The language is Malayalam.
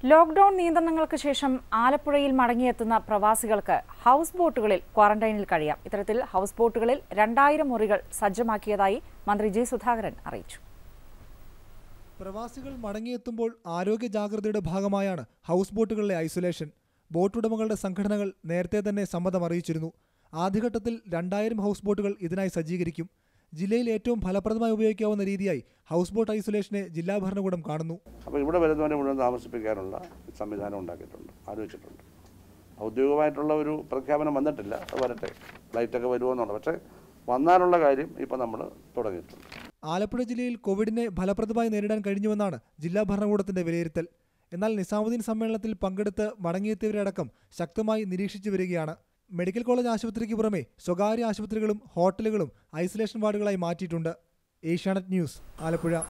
ലോക്ഡൌൺ നിയന്ത്രണങ്ങൾക്ക് ശേഷം ആലപ്പുഴയിൽ മടങ്ങിയെത്തുന്ന പ്രവാസികൾക്ക് ഹൗസ് ബോട്ടുകളിൽ ക്വാറന്റൈനിൽ കഴിയാം ഇത്തരത്തിൽ ഹൗസ് ബോട്ടുകളിൽ രണ്ടായിരം മുറികൾ സജ്ജമാക്കിയതായി മന്ത്രി ജി സുധാകരൻ അറിയിച്ചു പ്രവാസികൾ മടങ്ങിയെത്തുമ്പോൾ ആരോഗ്യ ജാഗ്രതയുടെ ഭാഗമായാണ് ഹൗസ് ബോട്ടുകളിലെ ഐസൊലേഷൻ ബോട്ടുടമകളുടെ സംഘടനകൾ നേരത്തെ തന്നെ സമ്മതം അറിയിച്ചിരുന്നു ആദ്യഘട്ടത്തിൽ രണ്ടായിരം ഹൗസ് ബോട്ടുകൾ ഇതിനായി സജ്ജീകരിക്കും ജില്ലയിൽ ഏറ്റവും ഫലപ്രദമായി ഉപയോഗിക്കാവുന്ന രീതിയായി ഹൗസ് ബോട്ട് ഐസൊലേഷനെ ജില്ലാ ഭരണകൂടം കാണുന്നു അപ്പോൾ ഇവിടെ വരുന്നവരെ മുഴുവൻ താമസിപ്പിക്കാനുള്ള സംവിധാനം ഉണ്ടാക്കിയിട്ടുണ്ട് ആലോചിച്ചിട്ടുണ്ട് ഔദ്യോഗികമായിട്ടുള്ള ഒരു പ്രഖ്യാപനം വന്നിട്ടില്ല അത് വരട്ടെ ഫ്ലൈറ്റൊക്കെ വരുമോന്നുണ്ട് പക്ഷേ വന്നാലുള്ള കാര്യം ഇപ്പം നമ്മൾ തുടങ്ങിയിട്ടുണ്ട് ആലപ്പുഴ ജില്ലയിൽ കോവിഡിനെ ഫലപ്രദമായി നേരിടാൻ കഴിഞ്ഞുവെന്നാണ് ജില്ലാ ഭരണകൂടത്തിന്റെ വിലയിരുത്തൽ എന്നാൽ നിസാമുദ്ദീൻ സമ്മേളനത്തിൽ പങ്കെടുത്ത് മടങ്ങിയെത്തിയവരടക്കം ശക്തമായി നിരീക്ഷിച്ചു വരികയാണ് മെഡിക്കൽ കോളേജ് ആശുപത്രിക്ക് പുറമെ സ്വകാര്യ ആശുപത്രികളും ഹോട്ടലുകളും ഐസൊലേഷൻ വാർഡുകളായി മാറ്റിയിട്ടുണ്ട് ഏഷ്യാനെറ്റ് ന്യൂസ് ആലപ്പുഴ